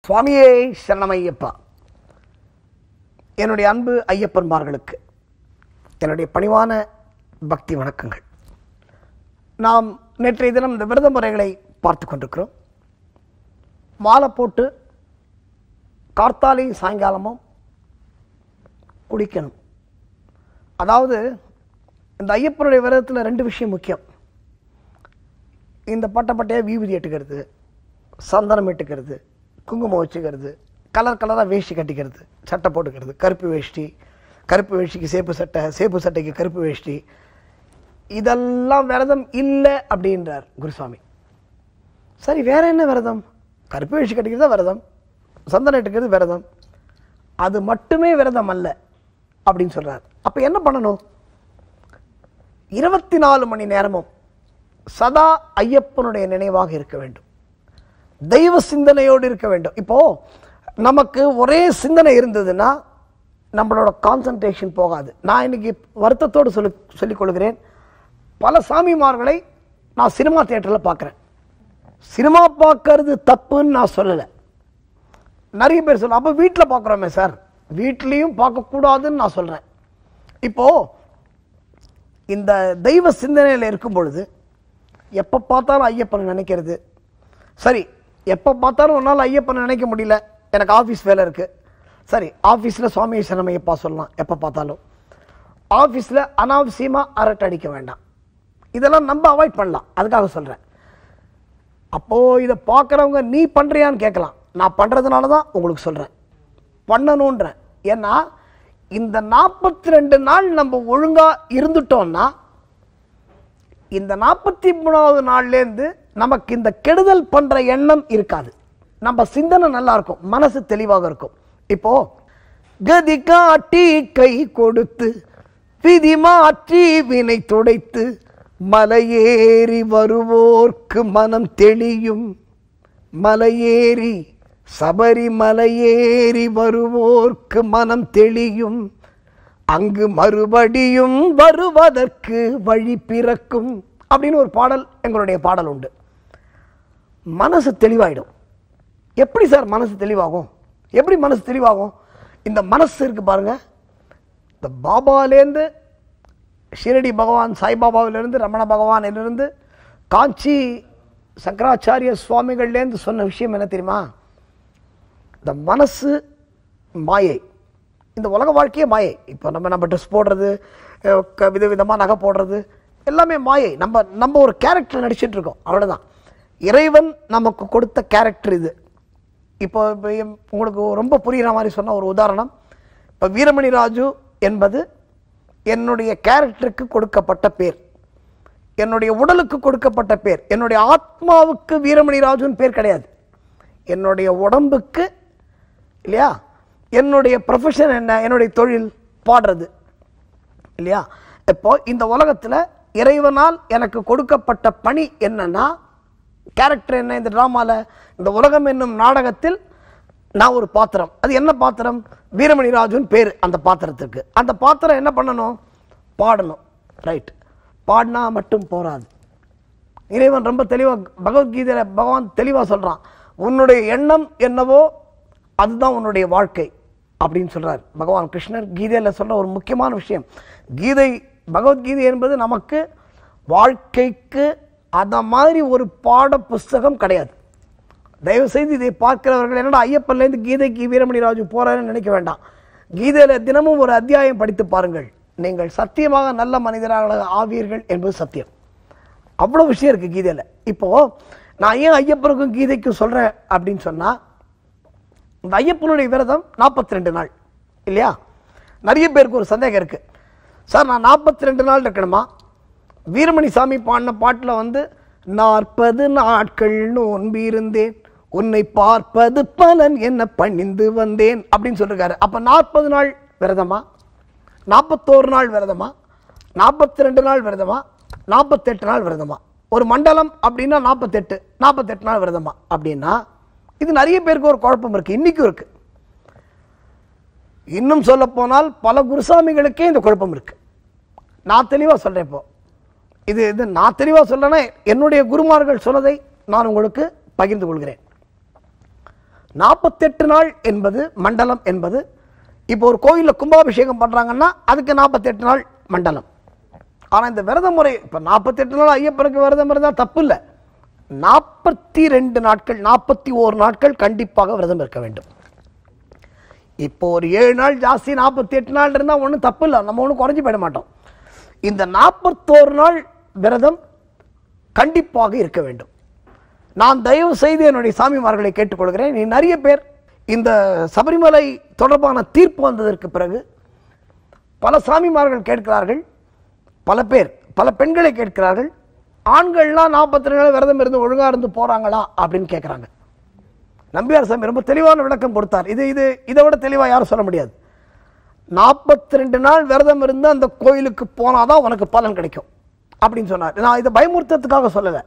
சுவாமியே சரணமையப்பா என்னுடைய அன்பு ஐயப்பன்மார்களுக்கு என்னுடைய பணிவான பக்தி வணக்கங்கள் நாம் நேற்றைய தினம் இந்த விரத முறைகளை பார்த்து கொண்டிருக்கிறோம் மாலை போட்டு கார்த்தாலையும் சாயங்காலமும் குளிக்கணும் அதாவது இந்த ஐயப்பனுடைய விரதத்தில் ரெண்டு விஷயம் முக்கியம் இந்த பட்டை பட்டையாக வீபதி எட்டுக்கிறது சந்தனம் எட்டுக்கிறது குங்குமம் வச்சுக்கிறது கலர் கலராக வேஷ்டி கட்டிக்கிறது சட்டை போட்டுக்கிறது கருப்பு வேஷ்டி கருப்பு வேஷ்டிக்கு சேப்பு சட்டை சேப்பு சட்டைக்கு கருப்பு வேஷ்டி இதெல்லாம் விரதம் இல்லை அப்படின்றார் குருசாமி சரி வேற என்ன விரதம் கருப்பு வேஷ்டி கட்டிக்கிறது தான் விரதம் சந்தனம் எட்டுக்கிறது விரதம் அது மட்டுமே விரதம் அல்ல அப்படின்னு சொல்றார் அப்போ என்ன பண்ணணும் இருபத்தி நாலு மணி நேரமும் சதா ஐயப்பனுடைய நினைவாக இருக்க வேண்டும் தெய்வ சிந்தனையோடு இருக்க வேண்டும் இப்போ நமக்கு ஒரே சிந்தனை இருந்ததுன்னா நம்மளோட கான்சன்ட்ரேஷன் போகாது நான் இன்னைக்கு வருத்தத்தோடு சொல்லி சொல்லிக் கொள்கிறேன் பல சாமிமார்களை நான் சினிமா தியேட்டரில் பார்க்குறேன் சினிமா பார்க்கறது தப்புன்னு நான் சொல்லலை நிறைய பேர் சொல்ல அப்போ வீட்டில் பார்க்குறோமே சார் வீட்லேயும் பார்க்கக்கூடாதுன்னு நான் சொல்கிறேன் இப்போது இந்த தெய்வ சிந்தனையில் இருக்கும் பொழுது எப்போ பார்த்தாலும் ஐயப்பனை நினைக்கிறது சரி எப்போ பார்த்தாலும் உன்னால் ஐயப்பனை நினைக்க முடியல எனக்கு ஆஃபீஸ் வேலை இருக்குது சரி ஆஃபீஸில் சுவாமி சரணமையப்பா சொல்லலாம் எப்போ பார்த்தாலும் ஆஃபீஸில் அனாவசியமாக அரட்டை அடிக்க வேண்டாம் இதெல்லாம் நம்ம அவாய்ட் பண்ணலாம் அதுக்காக சொல்கிறேன் அப்போது இதை பார்க்குறவங்க நீ பண்ணுறியான்னு கேட்கலாம் நான் பண்ணுறதுனால தான் உங்களுக்கு சொல்கிறேன் பண்ணணுன்றேன் ஏன்னா இந்த நாற்பத்தி ரெண்டு நாள் நம்ம ஒழுங்காக இருந்துட்டோம்னா இந்த நாற்பத்தி மூணாவது நாள்லேருந்து நமக்கு இந்த கெடுதல் பண்ணுற எண்ணம் இருக்காது நம்ம சிந்தனை நல்லா இருக்கும் மனசு தெளிவாக இருக்கும் இப்போ கதி காட்டி கை கொடுத்து விதி மாற்றி வினை துடைத்து மலையேறி வருவோர்க்கு மனம் தெளியும் மலையேறி சபரி மலையேறி வருவோர்க்கு மனம் தெளியும் அங்கு மறுபடியும் வருவதற்கு வழி பிறக்கும் அப்படின்னு ஒரு பாடல் எங்களுடைய பாடல் உண்டு மனசு தெளிவாயிடும் எப்படி சார் மனசு தெளிவாகும் எப்படி மனசு தெளிவாகும் இந்த மனசு இருக்கு பாருங்க இந்த பாபாலேருந்து ஷிரடி பகவான் சாய்பாபாவிலிருந்து ரமண பகவானிலிருந்து காஞ்சி சங்கராச்சாரிய சுவாமிகள்லேருந்து சொன்ன விஷயம் என்ன தெரியுமா இந்த மனசு மாயை இந்த உலக வாழ்க்கையே மாயை இப்போ நம்ம நம்ம ட்ரெஸ் போடுறது அஹ் க- விதவிதமாக நகை போடுறது எல்லாமே மாயை நம்ம நம்ம ஒரு கேரக்டர் நடிச்சிட்டு இருக்கோம் அவ்வளோதான் இறைவன் நமக்கு கொடுத்த கேரக்டர் இது இப்போ இப்போ எம்- உங்களுக்கு ரொம்ப புரிகிற மாதிரி சொன்ன ஒரு உதாரணம் இப்போ வீரமணி ராஜு என்பது என்னுடைய கேரக்டருக்கு கொடுக்கப்பட்ட பேர் என்னுடைய உடலுக்கு கொடுக்கப்பட்ட பேர் என்னுடைய ஆத்மாவுக்கு வீரமணி ராஜுன்னு பேர் கிடையாது என்னுடைய உடம்புக்கு இல்லையா என்னுடைய ப்ரொஃபஷன் என்ன என்னுடைய தொழில் பாடுறது இல்லையா இப்போ இந்த உலகத்தில் இறைவனால் எனக்கு கொடுக்கப்பட்ட பணி என்னன்னா கேரக்டர் என்ன இந்த ட்ராமாவில் இந்த உலகம் என்னும் நாடகத்தில் நான் ஒரு பாத்திரம் அது என்ன பாத்திரம் வீரமணி ராஜுன்னு பேர் அந்த பாத்திரத்துக்கு அந்த பாத்திரம் என்ன பண்ணணும் பாடணும் ரைட் பாடினா மட்டும் போராது இறைவன் ரொம்ப தெளிவாக பகவத்கீதையில பகவான் தெளிவாக சொல்கிறான் உன்னுடைய எண்ணம் என்னவோ அதுதான் உன்னுடைய வாழ்க்கை அப்படின்னு சொல்றார் பகவான் கிருஷ்ணர் கீதையில் சொல்ற ஒரு முக்கியமான விஷயம் கீதை பகவத்கீதை என்பது நமக்கு வாழ்க்கைக்கு அத மாதிரி ஒரு பாட புஸ்தகம் கிடையாது தயவு செய்து இதை பார்க்கிறவர்கள் என்னடா ஐயப்பன்லேருந்து கீதைக்கு வீரமணி ராஜு போறாருன்னு நினைக்க வேண்டாம் கீதையில தினமும் ஒரு அத்தியாயம் படித்து பாருங்கள் நீங்கள் சத்தியமாக நல்ல மனிதராக ஆவீர்கள் என்பது சத்தியம் அவ்வளோ விஷயம் இருக்கு கீதையில இப்போ நான் ஏன் ஐயப்பனுக்கும் கீதைக்கும் சொல்றேன் அப்படின்னு சொன்னா இந்த ஐயப்பனுடைய விரதம் நாற்பத்தி ரெண்டு நாள் இல்லையா நிறைய பேருக்கு ஒரு சந்தேகம் இருக்கு சார் நான் நாற்பத்தி ரெண்டு நாள் இருக்கணுமா வீரமணி சாமி பாடின பாட்டில் வந்து நாற்பது நாட்கள் நோன்பு இருந்தேன் உன்னை பார்ப்பது பலன் என்ன பணிந்து வந்தேன் அப்படின்னு சொல்லிருக்காரு அப்ப நாற்பது நாள் விரதமா நாற்பத்தோரு நாள் விரதமா நாற்பத்தி ரெண்டு நாள் விரதமா நாற்பத்தெட்டு நாள் விரதமா ஒரு மண்டலம் அப்படின்னா நாற்பத்தெட்டு நாற்பத்தெட்டு நாள் விரதமா அப்படின்னா இது நிறைய பேருக்கு ஒரு குழப்பம் இருக்கு இன்னைக்கும் இருக்கு இன்னும் சொல்ல போனால் பல குருசாமிகளுக்கே இந்த குழப்பம் இருக்கு நான் தெளிவா சொல்றேன் இப்போ இது இது நான் தெளிவா சொல்றேன்னா என்னுடைய குருமார்கள் சொன்னதை நான் உங்களுக்கு பகிர்ந்து கொள்கிறேன் நாற்பத்தெட்டு நாள் என்பது மண்டலம் என்பது இப்போ ஒரு கோயிலில் கும்பாபிஷேகம் பண்ணுறாங்கன்னா அதுக்கு நாற்பத்தெட்டு நாள் மண்டலம் ஆனால் இந்த விரத முறை இப்போ நாற்பத்தெட்டு நாள் ஐயப்பனுக்கு விரதம் இருந்தால் தப்பு இல்லை நாற்பத்தி ரெண்டு நாட்கள் நாற்பத்தி ஓரு நாட்கள் கண்டிப்பாக விரதம் இருக்க வேண்டும் இப்போ ஒரு ஏழு நாள் ஜாஸ்தி நாற்பத்தி எட்டு நாள் இருந்தால் ஒன்றும் தப்பு இல்லை நம்ம ஒன்றும் குறைஞ்சி போயிட மாட்டோம் இந்த நாற்பத்தோரு நாள் விரதம் கண்டிப்பாக இருக்க வேண்டும் நான் தயவு செய்து என்னுடைய சாமிமார்களை கேட்டுக்கொள்கிறேன் நீ நிறைய பேர் இந்த சபரிமலை தொடர்பான தீர்ப்பு வந்ததற்கு பிறகு பல சாமிமார்கள் கேட்கிறார்கள் பல பேர் பல பெண்களை கேட்கிறார்கள் ஆண்கள்லாம் நாற்பத்தி ரெண்டு நாள் விரதம் இருந்து ஒழுங்கா இருந்து போறாங்களா அப்படின்னு கேட்குறாங்க நம்பியார் சாமி ரொம்ப தெளிவான விளக்கம் கொடுத்தார் இது இது இதை விட தெளிவாக யாரும் சொல்ல முடியாது நாற்பத்தி ரெண்டு நாள் விரதம் இருந்து அந்த கோயிலுக்கு போனாதான் உனக்கு பலன் கிடைக்கும் அப்படின்னு சொன்னார் நான் இதை பயமுறுத்தத்துக்காக சொல்லலை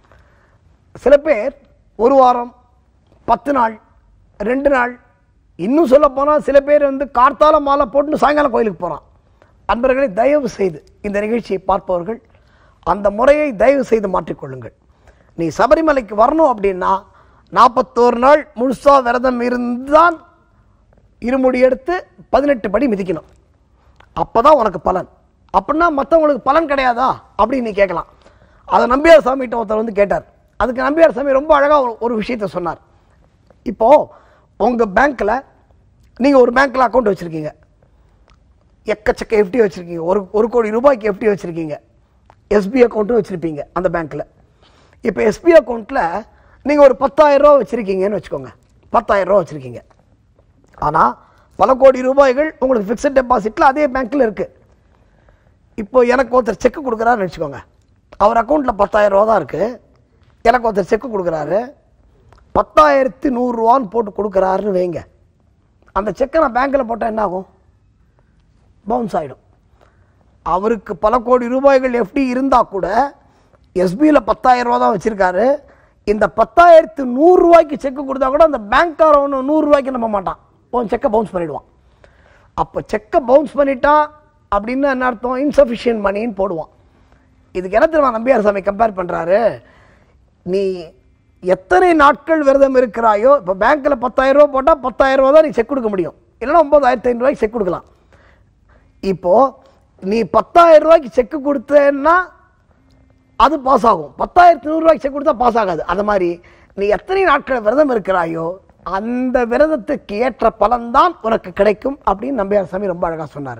சில பேர் ஒரு வாரம் பத்து நாள் ரெண்டு நாள் இன்னும் சொல்ல போனால் சில பேர் வந்து கார்த்தால மாலை போட்டு சாயங்காலம் கோயிலுக்கு போகிறான் அன்பர்களை தயவு செய்து இந்த நிகழ்ச்சியை பார்ப்பவர்கள் அந்த முறையை தயவு செய்து மாற்றிக்கொள்ளுங்கள் நீ சபரிமலைக்கு வரணும் அப்படின்னா நாற்பத்தோரு நாள் முழுசா விரதம் இருந்தால் இருமுடி எடுத்து பதினெட்டு படி மிதிக்கணும் அப்பதான் உனக்கு பலன் அப்படின்னா மற்றவங்களுக்கு பலன் கிடையாதா அப்படின்னு நீ கேட்கலாம் அதை நம்பியார் சாமிகிட்ட ஒருத்தர் வந்து கேட்டார் அதுக்கு நம்பியார் சாமி ரொம்ப அழகா ஒரு- ஒரு விஷயத்த சொன்னார் இப்போ உங்க பேங்க்ல நீங்க ஒரு பேங்க்ல அக்கௌண்ட் வச்சிருக்கீங்க எக்கச்சக்க எஃப்டி வச்சிருக்கீங்க ஒரு ஒரு கோடி ரூபாய்க்கு எஃப்டி வச்சிருக்கீங்க எஸ்பி அக்கௌண்ட்டும் வச்சிருப்பீங்க அந்த பேங்க்ல இப்போ எஸ்பி அக்கௌண்ட்ல நீங்க ஒரு பத்தாயிரம் ரூபா வச்சிருக்கீங்கன்னு வச்சுக்கோங்க பத்தாயிரம் ரூபா வச்சிருக்கீங்க ஆனா பல கோடி ரூபாய்கள் உங்களுக்கு ஃபிக்ஸட் டெபாசிட்ல அதே பேங்க்ல இருக்கு இப்போ எனக்கு ஒருத்தர் செக் கொடுக்குறாருன்னு வச்சுக்கோங்க அவர் அக்கௌண்ட்ல பத்தாயிரம் ரூபா தான் இருக்கு எனக்கு ஒருத்தர் செக் கொடுக்குறாரு பத்தாயிரத்தி நூறுரூவான்னு போட்டு கொடுக்குறாருன்னு வைங்க அந்த செக்கை நான் பேங்க்கில் போட்டால் என்ன ஆகும் பவுன்ஸ் ஆகிடும் அவருக்கு பல கோடி ரூபாய்கள் எஃப்டி இருந்தால் கூட எஸ்பியில் பத்தாயிரம் ரூபா தான் வச்சுருக்காரு இந்த பத்தாயிரத்து நூறுரூவாய்க்கு செக்கு கொடுத்தா கூட அந்த பேங்க்கார ஒன்று நூறுரூவாய்க்கு நம்ப மாட்டான் உன் செக்கை பவுன்ஸ் பண்ணிடுவான் அப்போ செக்கை பவுன்ஸ் பண்ணிட்டான் அப்படின்னு என்ன அர்த்தம் இன்சஃபிஷியன்ட் மணின்னு போடுவான் இதுக்கு என்ன தெரியுமா நம்பியார் சாமி கம்பேர் பண்ணுறாரு நீ எத்தனை நாட்கள் விரதம் இருக்கிறாயோ இப்போ பேங்க்கில் பத்தாயிரம் ரூபா போட்டால் பத்தாயிரம் ரூபா தான் நீ செக் கொடுக்க முடியும் இல்லைன்னா ஒன்பதாயிரத்தி ஐநூறுரூவாய்க்கு செக் கொடுக்கலாம் இப்போ நீ பத்தாயிரம் ரூபாய்க்கு செக் கொடுத்தேன்னா அது பாஸ் ஆகும் பத்தாயிரத்தி நூறுரூவாய்க்கு செக் கொடுத்தா பாஸ் ஆகாது அது மாதிரி நீ எத்தனை நாட்கள் விரதம் இருக்கிறாயோ அந்த விரதத்துக்கு ஏற்ற பலன்தான் உனக்கு கிடைக்கும் அப்படின்னு நம்பியார் சாமி ரொம்ப அழகா சொன்னார்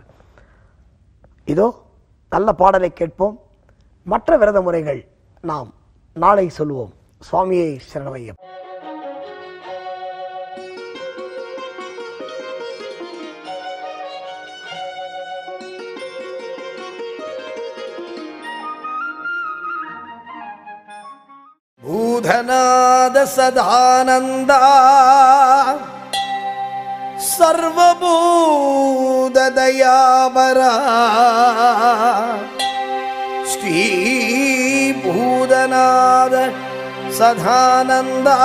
இதோ நல்ல பாடலை கேட்போம் மற்ற விரத முறைகள் நாம் நாளை சொல்லுவோம் சுவாமியை சரணமையம் பூதநாத சதானந்தா சர்வபூததயாபரா ஸ்ரீபூதநாத சதானந்தா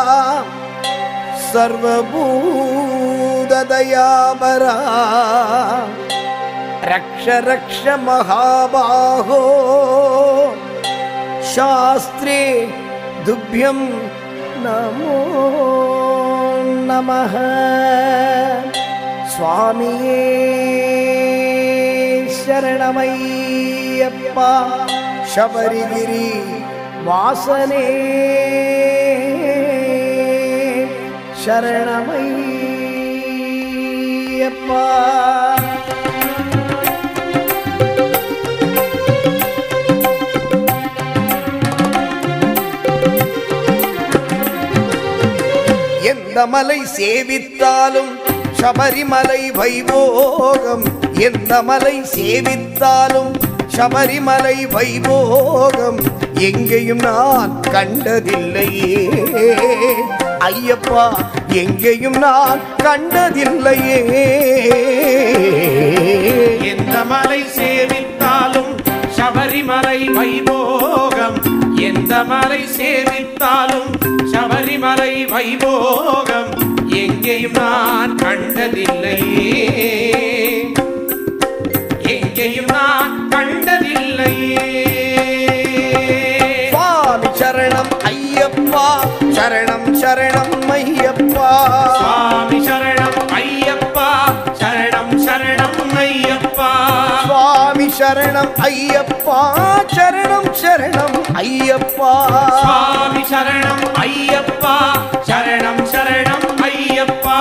சர்வபூததயாபரா ரக்ஷ ரக்ஷ மகாபாகோ शास्त्रे दुभ्यं नमो नमः स्वामिये शरणमय्यप्पा शबरिगिरि वासने शरणमय्यप्पा எந்த மலை சேவித்தாலும் சபரிமலை வைபோகம் எந்த மலை சேவித்தாலும் சபரிமலை வைபோகம் எங்கேயும் நான் கண்டதில்லையே ஐயப்பா எங்கேயும் நான் கண்டதில்லையே எந்த மலை சேவித்தாலும் சபரிமலை வைபோகம் எந்த மலை சேவித்தாலும் சபரிமலை வைபோகம் எங்கேயும் நான் கண்டதில்லையே எங்கேயும் நான் கண்டதில்லையே சுவாமி சரணம் ஐயப்பா சரணம் சரணம் ஐயப்பா சுவாமி சரணம் ஐயப்பா சரணம் சரணம் ஐயப்பா சுவாமி சரணம் ஐயப்பா சரணம் சரணம் ஐயப்பா சுவாமி சரணம் ஐயப்பா சரணம் சரணம் ஐயப்பா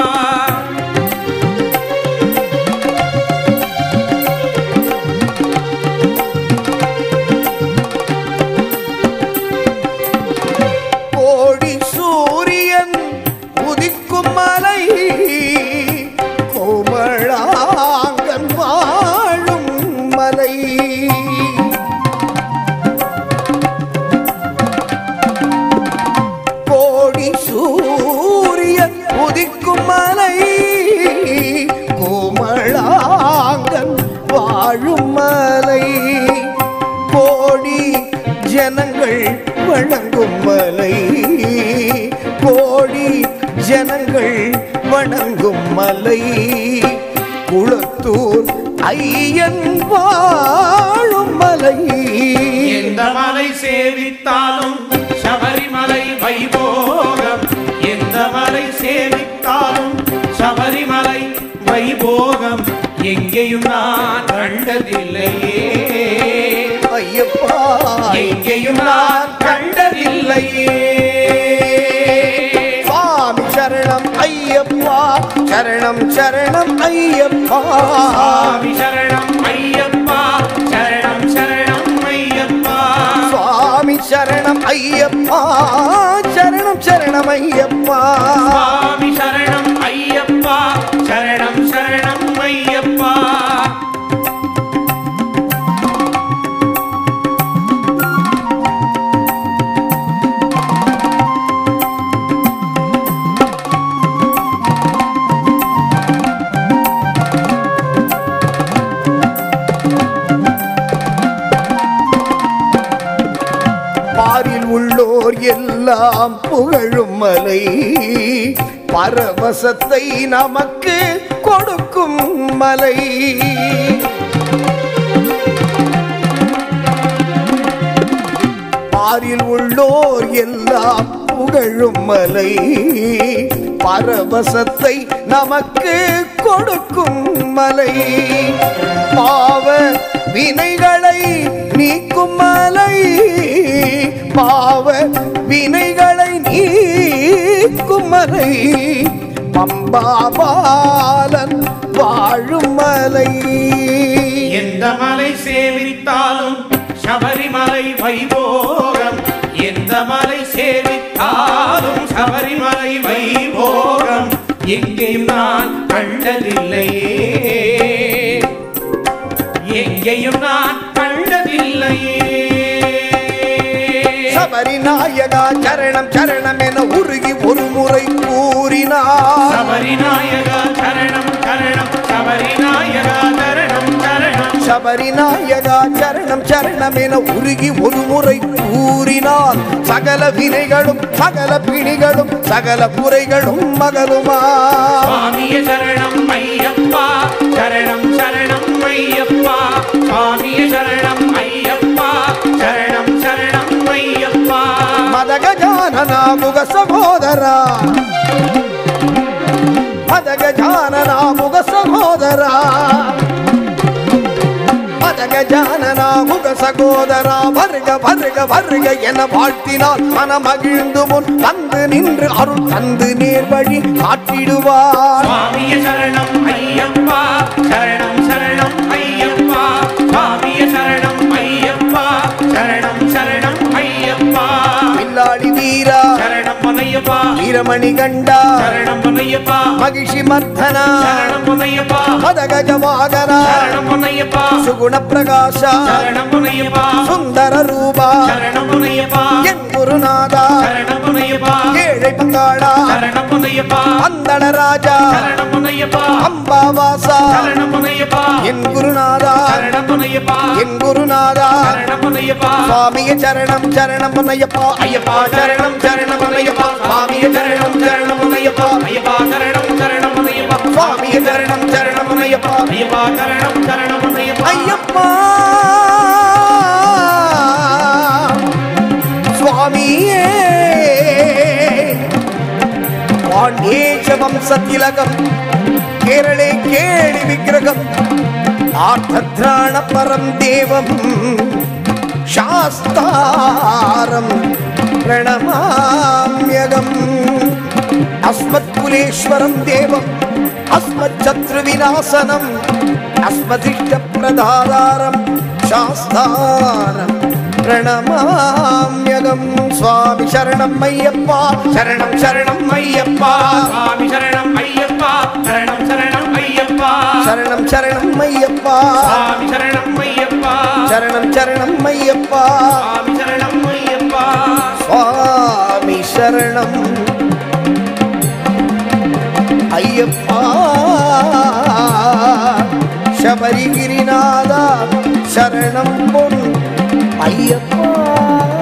கோடி சூரியன் உதிக்கும் மலை கோமளாங்கன் வாழும் மலை கோடி சூரியன் உதிக்கும் மலை கோமளாங்கன் வாழும் மலை கோடி ஜனங்கள் வணங்கும் மலை கோடி ஜனங்கள் வணங்கும் மலை குளத்தூர் ஐயன் வாழும் மலை எந்த மலை சேவித்தாலும் சபரிமலை வைபோகம் எந்த மலை சேவித்தாலும் சபரிமலை வைபோகம் எங்கேயும் நான் கண்டதில்லையே ஐயப்பா எங்கேயும் நான் கண்டதில்லையே சுவாமி சரணம் ஐயப்பா சரணம் சரணம் ஐயப்பா சுவாமி சரணம் ஐயப்பா சரணம் சரணம் ஐயப்பா சுவாமி சரணம் ஐயப்பா சரணம் சரணம் ஐயப்பா சுவாமி சரணம் ஐயப்பா சரணம் சரணம் ஐயப்பா பாரில் உள்ளோர் எல்லாம் புகழும் மலை பரவசத்தை நமக்கு கொடுக்கும் மலை பாரில் உள்ளோர் எல்லாம் புகழும் மலை பரவசத்தை நமக்கு கொடுக்கும் மலை பாவ வினைகளை நீக்கும் மலை பாவ வினைகளை நீக்கும் மலை பம்பாபாலன் வாழும் மலை எந்த மலை சேவித்தாலும் சபரிமலை வைபோகம் எந்த மலை சேவித்தாலும் சபரிமலை வைபோகம் எங்கேயும் நான் கண்டதில்லையே எங்கேயும் நான் கண்டதில்லையே சபரி நாயகா சரணம் சரணம் என உருகி ஒரு முறை கூறினார் சபரிநாயகா சரணம் சரணம் சபரிநாயகா சரணம் சரணம் சபரி நாயகா சரணம் சரணம் என உருகி ஒரு முறை கூறினார் சகல வினைகளும் சகல பிணிகளும் சகல குறைகளும் மகளுமா சுவாமிய சரணம் ஐயப்பா சரணம் சரணம் ஐயப்பா சுவாமிய சரணம் ஐயப்பா சரணம் சரணம் ஐயப்பா மதகஜானனா முக சகோதரா மதகஜானனா முக சகோதரா மதகஜானனா முக சகோதரா வருக வருக வருக என வாழ்த்தினால் மனமகிழ்ந்து முன் வந்து நின்று அருள் தந்து நேர்வழி காட்டிடுவார் சுவாமிய சரணம் ஐயப்பா சரணம் சரணம் ஐயப்பா சுவாமிய சரணம் ஐயப்பா சரணம் சரணம் ஐயப்பா பில்லாளி வீரா சரணம் பொன்னையப்பா வீரமணி கண்டா சரணம் பொன்னையப்பா மகிஷி மர்த்தனா சரணம் பொன்னையப்பா மதகஜ வாகனா சரணம் பொன்னையப்பா சுகுண பிரகாச சரணம் பொன்னையப்பா சுந்தர ரூபா சரணம் பொன்னையப்பா என் குருநாதா சரணம் பொன்னையப்பா ஏழை பங்காளா சரணம் பொன்னையப்பா அந்தன ராஜா சரணம் பொன்னையப்பா அம்பாவாசா சரணம் பொன்னையப்பா என் குருநாதா சரணம் பொன்னையப்பா என் குருநாதா சரணம் பொன்னையப்பா சுவாமிய சரணம் சரணம் பொன்னையப்பா ஐயப்பா சரணம் சரணம் பொன்னையப்பா சுவாமிய சரணம் சரணம் பொன்னையப்பா ஐயப்பா சரணம் சரணம் பொன்னையப்பா சுவாமிய சரணம் சரணம் பொன்னையப்பா ஐயப்பா சரணம் சரணம் பொன்னையப்பா ஐயப்பா சுவாமியே பாண்டேஜ வம்சதிலகம் கேரளே கேளி விக்கிரகம் ஆர்த்தத்ராண பரம் தேவம் சாஸ்தாரம் பிரணமாம்யகம் अस्मत्कुलेश्वरं देवम् अस्मच्छत्रुविनाशनम् अस्मदिष्टप्रदातारं शास्तारं प्रणमाम्यगं स्वामि शरणं मय्यप्पा शरणं शरणं मय्यप्पा சுவாமி சரணம் ஐயப்பா சரணம் சரணம் ஐயப்பா शरणं शरणं मय्यप्पा சுவாமி சரணம் ஐயப்பா शरणं शरणं मय्यप्पा சுவாமி சரணம் ஐயப்பா स्वामि शरणम् ஐயப்பா சபரிகிரிநாதா சரணம் பொன் ஐயப்பா